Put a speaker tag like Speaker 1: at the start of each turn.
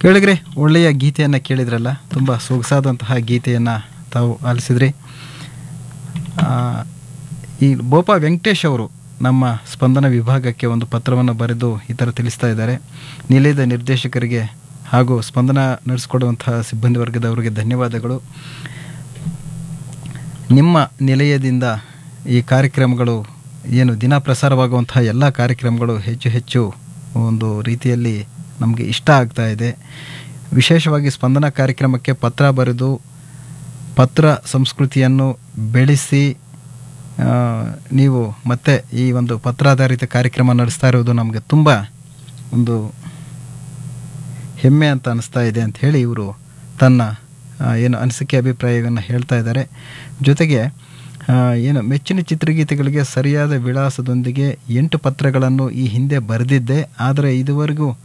Speaker 1: ಕೇಳಿದ್ರೆ ಒಳ್ಳೆಯ ಗೀತೆಯನ್ನು ಕೇಳಿದ್ರಲ್ಲ ತುಂಬ ಸೊಗಸಾದಂತಹ ಗೀತೆಯನ್ನು ತಾವು ಆಲಿಸಿದ್ರಿ ಆ, ಈ ಬೋಪ ವೆಂಕಟೇಶ್ ಅವರು ನಮ್ಮ ಸ್ಪಂದನ ವಿಭಾಗಕ್ಕೆ ಒಂದು ಪತ್ರವನ್ನು ಬರೆದು ಈ ಥರ ತಿಳಿಸ್ತಾ ಇದ್ದಾರೆ ನಿಲಯದ ನಿರ್ದೇಶಕರಿಗೆ ಹಾಗೂ ಸ್ಪಂದನ ನಡೆಸಿಕೊಡುವಂತಹ ಸಿಬ್ಬಂದಿ ವರ್ಗದವರಿಗೆ ಧನ್ಯವಾದಗಳು ನಿಮ್ಮ ನಿಲಯದಿಂದ ಈ ಕಾರ್ಯಕ್ರಮಗಳು ಏನು ದಿನ ಪ್ರಸಾರವಾಗುವಂತಹ ಎಲ್ಲ ಕಾರ್ಯಕ್ರಮಗಳು ಹೆಚ್ಚು ಹೆಚ್ಚು ಒಂದು ರೀತಿಯಲ್ಲಿ ನಮಗೆ ಇಷ್ಟ ಆಗ್ತಾ ಇದೆ ವಿಶೇಷವಾಗಿ ಸ್ಪಂದನ ಕಾರ್ಯಕ್ರಮಕ್ಕೆ ಪತ್ರ ಬರೆದು ಪತ್ರ ಸಂಸ್ಕೃತಿಯನ್ನು ಬೆಳೆಸಿ ಆ, ನೀವು ಮತ್ತೆ ಈ ಒಂದು ಪತ್ರಾಧಾರಿತ ಕಾರ್ಯಕ್ರಮ ನಡೆಸ್ತಾ ಇರೋದು ನಮಗೆ ತುಂಬ ಒಂದು ಹೆಮ್ಮೆ ಅಂತ ಅನಿಸ್ತಾ ಇದೆ ಅಂತ ಹೇಳಿ ಇವರು ತನ್ನ ಆ, ಏನು ಅನಿಸಿಕೆ ಅಭಿಪ್ರಾಯವನ್ನು ಹೇಳ್ತಾ ಇದ್ದಾರೆ ಜೊತೆಗೆ ಆ, ಏನು ಮೆಚ್ಚಿನ ಚಿತ್ರಗೀತೆಗಳಿಗೆ ಸರಿಯಾದ ವಿಳಾಸದೊಂದಿಗೆ ಎಂಟು ಪತ್ರಗಳನ್ನು ಈ ಹಿಂದೆ ಬರೆದಿದ್ದೆ ಆದರೆ ಇದುವರೆಗೂ